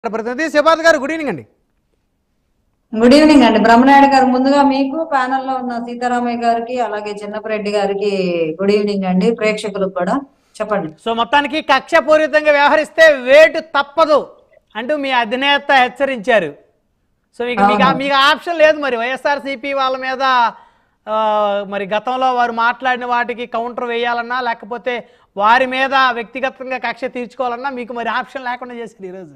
ప్రతినిధి శివాద్ గారు good evening అండి గుడ్ ఈవినింగ్ అండి బ్రహ్మనాయుడు గారు ముందుగా మీకు ప్యానెల్ లో ఉన్న సీతారామయ్య గారికి అలాగే చిన్నపరెడ్డి గారికి గుడ్ ఈవినింగ్ అండి ప్రేక్షకులకు కూడా చెప్పండి సో మొత్తానికి కక్షపూరితంగా వ్యవహరిస్తే వేటు తప్పదు అంటూ మీ అధినేత హెచ్చరించారు సో మీకు మీకు ఆ- మీకు ఆప్షన్ లేదు మరి వైఎస్ఆర్సీపీ వాళ్ళ మీద ఆ, మరి గతంలో వారు మాట్లాడిన వాటికి కౌంటర్ వేయాలన్నా లేకపోతే వారి మీద వ్యక్తిగతంగా కక్ష తీర్చుకోవాలన్నా మీకు మరి ఆప్షన్ లేకుండా చేశారు ఈరోజు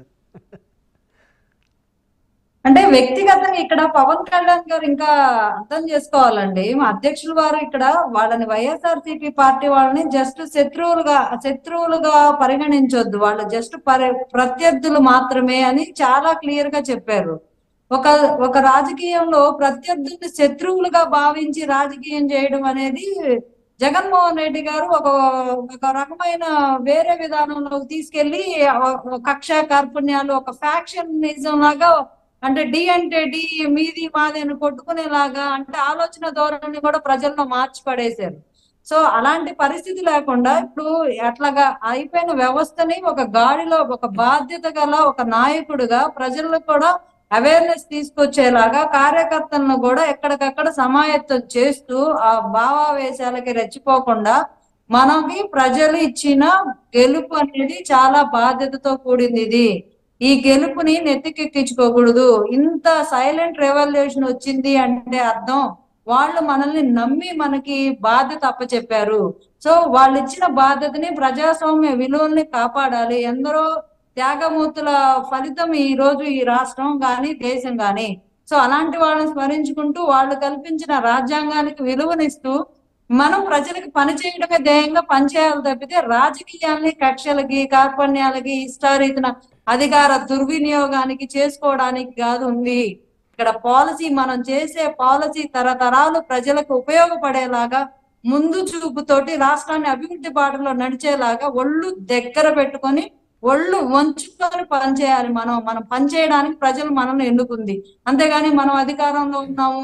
అంటే వ్యక్తిగతంగా ఇక్కడ పవన్ కళ్యాణ్ గారు ఇంకా అర్థం చేసుకోవాలండి మా అధ్యక్షుల వారు ఇక్కడ వాళ్ళని వైఎస్ఆర్సీపీ పార్టీ వాళ్ళని జస్ట్ శత్రువులుగా శత్రువులుగా పరిగణించొద్దు వాళ్ళు జస్ట్ పరి ప్రత్యర్థులు మాత్రమే అని చాలా క్లియర్ గా చెప్పారు ఒక ఒక రాజకీయంలో ప్రత్యర్థుల్ని శత్రువులుగా భావించి రాజకీయం చేయడం అనేది జగన్మోహన్ రెడ్డి గారు ఒక ఒక రకమైన వేరే విధానంలోకి తీసుకెళ్లి ఒక కక్ష కార్పుణ్యాలు ఒక ఫ్యాక్షనిజం లాగా అంటే డి అంటే డి మీది మాది అని కొట్టుకునేలాగా అంటే ఆలోచన ధోరణి కూడా ప్రజల్లో మార్చి పడేశారు సో అలాంటి పరిస్థితి లేకుండా ఇప్పుడు అట్లాగా అయిపోయిన వ్యవస్థని ఒక గాడిలో ఒక బాధ్యత గల ఒక నాయకుడిగా ప్రజల్లో కూడా అవేర్నెస్ తీసుకొచ్చేలాగా కార్యకర్తలను కూడా ఎక్కడికక్కడ సమాయత్తం చేస్తూ ఆ భావావేశాలకి రెచ్చిపోకుండా మనకి ప్రజలు ఇచ్చిన గెలుపు అనేది చాలా బాధ్యతతో కూడింది ఇది ఈ గెలుపుని నెత్తికెక్కించుకోకూడదు ఇంత సైలెంట్ రెవల్యూషన్ వచ్చింది అంటే అర్థం వాళ్ళు మనల్ని నమ్మి మనకి బాధ్యత అప్పచెప్పారు సో వాళ్ళు ఇచ్చిన బాధ్యతని ప్రజాస్వామ్య విలువల్ని కాపాడాలి ఎందరో త్యాగమూర్తుల ఫలితం ఈ రోజు ఈ రాష్ట్రం గాని దేశం గాని సో అలాంటి వాళ్ళని స్మరించుకుంటూ వాళ్ళు కల్పించిన రాజ్యాంగానికి విలువనిస్తూ మనం ప్రజలకు పని చేయడమే ధ్యేయంగా పనిచేయాలి తప్పితే రాజకీయాల్ని కక్షలకి కార్పణ్యాలకి ఇష్టారీతిన అధికార దుర్వినియోగానికి చేసుకోవడానికి కాదు ఉంది ఇక్కడ పాలసీ మనం చేసే పాలసీ తరతరాలు ప్రజలకు ఉపయోగపడేలాగా ముందు చూపుతోటి రాష్ట్రాన్ని అభివృద్ధి బాటలో నడిచేలాగా ఒళ్ళు దగ్గర పెట్టుకొని ఒళ్ళు వంచుకొని పనిచేయాలి మనం మనం పనిచేయడానికి ప్రజలు మనల్ని ఎన్నుకుంది అంతేగాని మనం అధికారంలో ఉన్నాము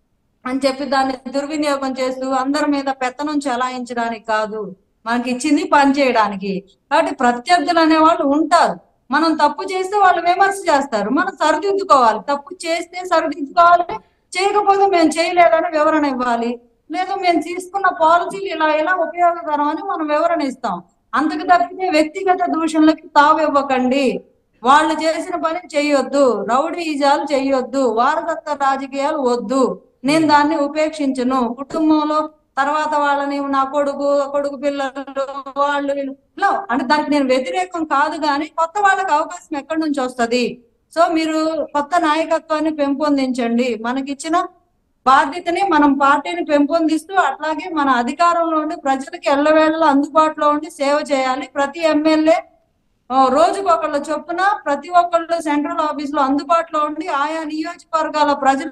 అని చెప్పి దాన్ని దుర్వినియోగం చేస్తూ అందరి మీద పెత్తనం చెలాయించడానికి కాదు మనకి ఇచ్చింది పని చేయడానికి కాబట్టి ప్రత్యర్థులు అనేవాళ్ళు ఉంటారు మనం తప్పు చేస్తే వాళ్ళు విమర్శ చేస్తారు మనం సరిదిద్దుకోవాలి తప్పు చేస్తే సరిదిద్దుకోవాలి చేయకపోతే మేము చేయలేదని వివరణ ఇవ్వాలి లేదా మేము తీసుకున్న పాలసీలు ఇలా ఇలా ఉపయోగకరం అని మనం వివరణ ఇస్తాం అంతకు తప్పితే వ్యక్తిగత దూషణలకి తావు ఇవ్వకండి వాళ్ళు చేసిన పని చెయ్యొద్దు రౌడీ ఈజాలు చెయ్యొద్దు వారసత్వ రాజకీయాలు వద్దు నేను దాన్ని ఉపేక్షించను కుటుంబంలో తర్వాత వాళ్ళని నా కొడుకు కొడుకు పిల్లలు వాళ్ళు వీళ్ళు ఇలా అంటే దానికి నేను వ్యతిరేకం కాదు కానీ కొత్త వాళ్ళకి అవకాశం ఎక్కడి నుంచి వస్తది సో మీరు కొత్త నాయకత్వాన్ని పెంపొందించండి మనకిచ్చిన బాధ్యతని మనం పార్టీని పెంపొందిస్తూ అట్లాగే మన అధికారంలో ఉండి ప్రజలకి ఎల్లవేళలా అందుబాటులో ఉండి సేవ చేయాలి ప్రతి ఎమ్మెల్యే రోజుకు ఒకళ్ళ చొప్పున ప్రతి ఒక్కళ్ళు సెంట్రల్ ఆఫీస్ లో అందుబాటులో ఉండి ఆయా నియోజకవర్గాల ప్రజలు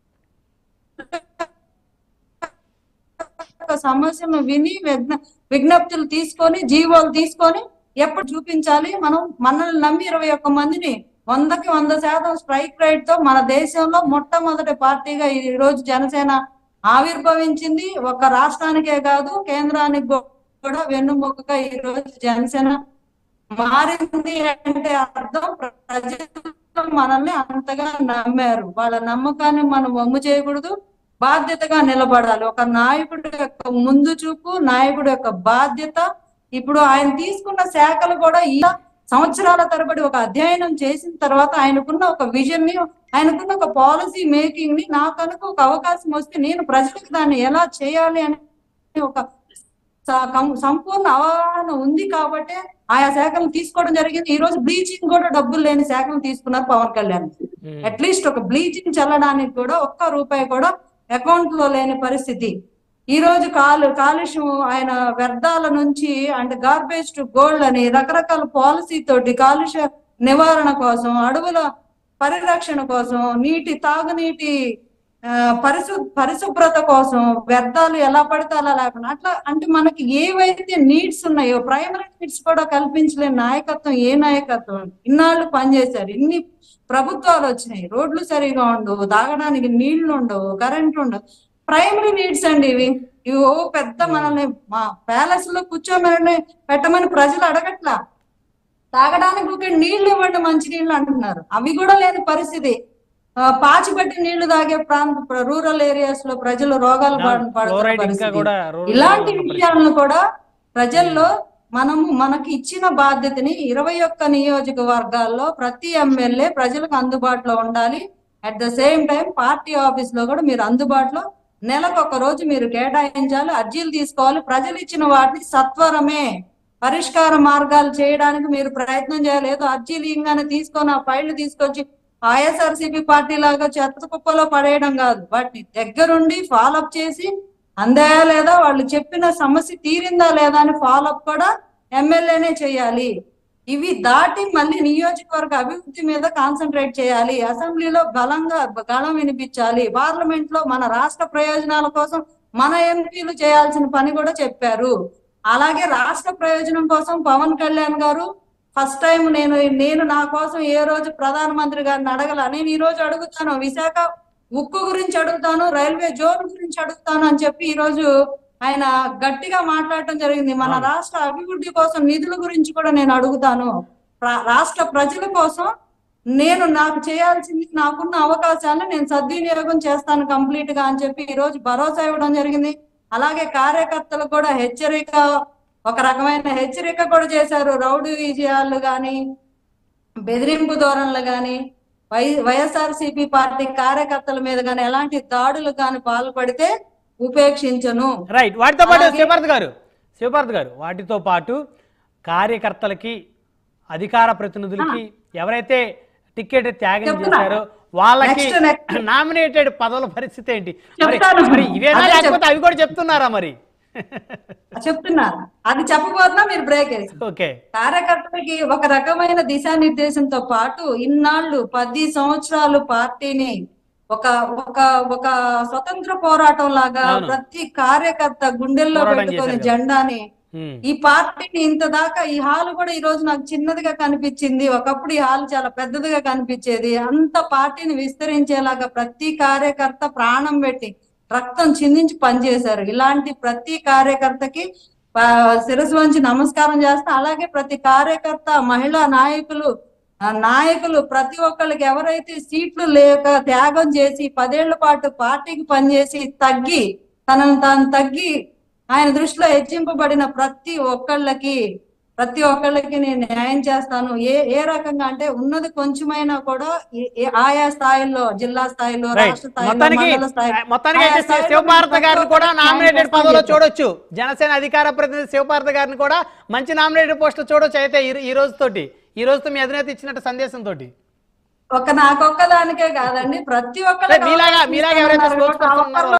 యొక్క సమస్యలను విని విజ్ఞ- విజ్ఞప్తులు తీసుకొని జీవోలు తీసుకొని ఎప్పుడు చూపించాలి మనం మనల్ని నమ్మి ఇరవై ఒక్క మందిని వందకి వంద శాతం స్ట్రైక్ రేట్ తో మన దేశంలో మొట్టమొదటి పార్టీగా ఈ రోజు జనసేన ఆవిర్భవించింది ఒక రాష్ట్రానికే కాదు కేంద్రానికి కూడా వెన్నుముకగా ఈ రోజు జనసేన మారింది అంటే అర్థం ప్రజలు మనల్ని అంతగా నమ్మారు వాళ్ళ నమ్మకాన్ని మనం వమ్ము చేయకూడదు బాధ్యతగా నిలబడాలి ఒక నాయకుడి యొక్క ముందు చూపు నాయకుడి యొక్క బాధ్యత ఇప్పుడు ఆయన తీసుకున్న శాఖలు కూడా ఈ సంవత్సరాల తరబడి ఒక అధ్యయనం చేసిన తర్వాత ఆయనకున్న ఒక విజన్ ని ఆయనకున్న ఒక పాలసీ మేకింగ్ ని నాకు కనుక ఒక అవకాశం వస్తే నేను ప్రజలకు దాన్ని ఎలా చేయాలి అని ఒక స- కం- సంపూర్ణ అవగాహన ఉంది కాబట్టి ఆయా శాఖలు తీసుకోవడం జరిగింది ఈ రోజు బ్లీచింగ్ కూడా డబ్బులు లేని శాఖలు తీసుకున్నారు పవన్ కళ్యాణ్ అట్లీస్ట్ ఒక బ్లీచింగ్ చల్లడానికి కూడా ఒక్క రూపాయి కూడా అకౌంట్ లో లేని పరిస్థితి ఈ రోజు కాలు కాలుష్యం ఆయన వ్యర్థాల నుంచి అంటే గార్బేజ్ టు గోల్డ్ అని రకరకాల పాలసీ తోటి కాలుష్య నివారణ కోసం అడవుల పరిరక్షణ కోసం నీటి తాగునీటి ఆ, పరిశు పరిశుభ్రత కోసం వ్యర్థాలు ఎలా పడితే అలా లేకుండా అట్లా అంటే మనకి ఏవైతే నీడ్స్ ఉన్నాయో ప్రైమరీ నీడ్స్ కూడా కల్పించలేని నాయకత్వం ఏ నాయకత్వం ఇన్నాళ్ళు పనిచేశారు ఇన్ని ప్రభుత్వాలు వచ్చినాయి రోడ్లు సరిగా ఉండవు తాగడానికి నీళ్లు ఉండవు కరెంట్ ఉండవు ప్రైమరీ నీడ్స్ అండి ఇవి ఇవి ఓ పెద్ద మనల్ని మా ప్యాలెస్ లో కూర్చోమని పెట్టమని ప్రజలు అడగట్లా తాగడానికి ఒక నీళ్లు ఇవ్వండి మంచి నీళ్లు అంటున్నారు అవి కూడా లేని పరిస్థితి ఆ, పాచిపట్టి నీళ్లు తాగే ప్రాంత రూరల్ ఏరియాస్ లో ప్రజలు రోగాలు బారిన పడుతున్న ఫ్లోరైడ్ ఇంకా పరిస్థితి. కూడా rural ఇలాంటి area లో విషయాలను కూడా ప్రజల్లో మనము మనకి ఇచ్చిన బాధ్యతని ఇరవై ఒక్క నియోజకవర్గాల్లో ప్రతి ఎమ్మెల్యే ప్రజలకు అందుబాటులో ఉండాలి at the same time party office లో కూడా మీరు అందుబాటులో నెలకు ఒక రోజు మీరు కేటాయించాలి అర్జీలు తీసుకోవాలి ప్రజలు ఇచ్చిన వాటిని సత్వరమే పరిష్కార మార్గాలు చేయడానికి మీరు ప్రయత్నం చేయాలి ఏదో అర్జీలు ఇవ్వగానే తీసుకొని ఆ ఫైళ్లు తీసుకొచ్చి ఐఎస్ఆర్సీపీ పార్టీ లాగా చెత్త కుప్పలో పడేయడం కాదు వాటిని దగ్గరుండి ఫాలోఅప్ చేసి అందాయా లేదా వాళ్ళు చెప్పిన సమస్య తీరిందా లేదా అని ఫాలోఅప్ కూడా ఎమ్మెల్యేనే చేయాలి ఇవి దాటి మళ్ళీ నియోజకవర్గ అభివృద్ధి మీద కాన్సన్ట్రేట్ చేయాలి అసెంబ్లీలో బలంగా గళం వినిపించాలి పార్లమెంట్ లో మన రాష్ట్ర ప్రయోజనాల కోసం మన ఎంపీలు చేయాల్సిన పని కూడా చెప్పారు అలాగే రాష్ట్ర ప్రయోజనం కోసం పవన్ కళ్యాణ్ గారు ఫస్ట్ టైం నేను నేను నా కోసం ఏ రోజు ప్రధానమంత్రి గారిని అడగల నేను ఈ రోజు అడుగుతాను విశాఖ ఉక్కు గురించి అడుగుతాను రైల్వే జోన్ గురించి అడుగుతాను అని చెప్పి ఈ రోజు ఆయన గట్టిగా మాట్లాడటం జరిగింది మన అవును. రాష్ట్ర అభివృద్ధి కోసం నిధుల గురించి కూడా నేను అడుగుతాను రా- రాష్ట్ర ప్రజల కోసం నేను నాకు చేయాల్సింది నాకున్న అవకాశాలను నేను సద్వినియోగం చేస్తాను కంప్లీట్ గా అని చెప్పి ఈ రోజు భరోసా ఇవ్వడం జరిగింది అలాగే కార్యకర్తలు కూడా హెచ్చరిక ఒక రకమైన హెచ్చరిక కూడా చేశారు రౌడీ విజయాలు గాని బెదిరింపు ధోరణులు గాని వై వైఎస్ఆర్సీపీ పార్టీ కార్యకర్తల మీద గాని ఎలాంటి దాడులు గాని పాల్పడితే ఉపేక్షించను రైట్ వాటితో పాటు అలాగే- శివపార్త్ గారు శివపార్త్ గారు వాటితో పాటు కార్యకర్తలకి అధికార ప్రతినిధులకి ఎవరైతే టికెట్ త్యాగం చెప్తున్నా. చేశారో వాళ్ళకి Next, next. నామినేటెడ్ పదవుల పరిస్థితి ఏంటి మరి చెప్తాను. మరి ఇవేనా అదే లేకపోతే అవి కూడా చెప్తున్నారా మరి చెప్తున్నారు అది చెప్పబోతున్నా మీరు బ్రేక్ వేసి ఓకే కార్యకర్తలకి ఒక రకమైన దిశానిర్దేశంతో పాటు ఇన్నాళ్ళు పది సంవత్సరాలు పార్టీని ఒక ఒక ఒక స్వతంత్ర పోరాటం లాగా అవును. ప్రతి కార్యకర్త గుండెల్లో పోరాటం పెట్టుకుని చేశారు కదా. జెండాని హ్మ్. ఈ పార్టీని ఇంత దాకా ఈ హాల్ కూడా ఈ రోజు నాకు చిన్నదిగా కనిపించింది ఒకప్పుడు ఈ హాల్ చాలా పెద్దదిగా కనిపించేది అంత పార్టీని విస్తరించేలాగా ప్రతి కార్యకర్త ప్రాణం పెట్టి రక్తం చిందించి పనిచేశారు ఇలాంటి ప్రతి కార్యకర్తకి ఆ, శిరస్సు వంచి నమస్కారం చేస్తా అలాగే ప్రతి కార్యకర్త మహిళా నాయకులు ఆ, నాయకులు ప్రతి ఒక్కళ్ళకి ఎవరైతే సీట్లు లేక త్యాగం చేసి పదేళ్ల పాటు పార్టీకి పనిచేసి తగ్గి తనను తాను తగ్గి ఆయన దృష్టిలో హెచ్చింపబడిన ప్రతి ఒక్కళ్ళకి ప్రతి ఒక్కళ్ళకి నేను న్యాయం చేస్తాను ఏ ఏ రకంగా అంటే ఉన్నది కొంచెమైనా కూడా ఏ- ఏ- ఆయా స్థాయిల్లో జిల్లా స్థాయిలో రైట్ రాష్ట్ర స్థాయిలో మొత్తానికి మండల స్థాయిలో మొత్తానికి ఆయా అయితే స్థాయిలో శివపార్త ప్రతి గారిని కూడా ఒక్కరికి నామినేటెడ్ న్యాయం పదవిలో చేస్తానని చూడొచ్చు జనసేన అధికార ప్రతినిధి శివపార్త గారిని కూడా మంచి నామినేటెడ్ పోస్టులు చూడొచ్చు అయితే ఈ- ఈ రోజుతోటి ఈ రోజుతో మీ అధినేత ఇచ్చినట్టు సందేశంతో ఒక నాకొక్క దానికే కాదండి ప్రతి ఒక్కరికి మీలాగా మీలాగా ఎవరైతే అవకాశం స్పోక్స్ ఇస్తానన్నారు పర్సన్ కాబట్టి ఉన్నారో